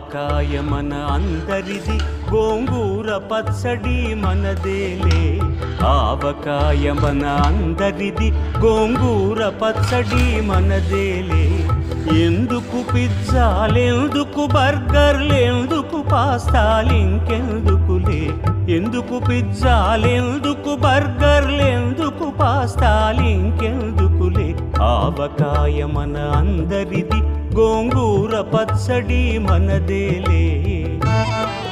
ఆవకాయ మన అందరిది గోంగూర పచ్చడి మనదేలే ఆవకాయ మన అందరిది గోంగూర పచ్చడి మనదేలే ఎందుకు పిజ్జాలెందుకు బర్గర్లెందుకు పాస్తాలింకెందుకులే ఎందుకు పిజ్జాలెందుకు బర్గర్లెందుకు పాస్తాలింకెందుకులే ఆవకాయ మన అందరిది గోంగూర పచ్చడి మనదేలే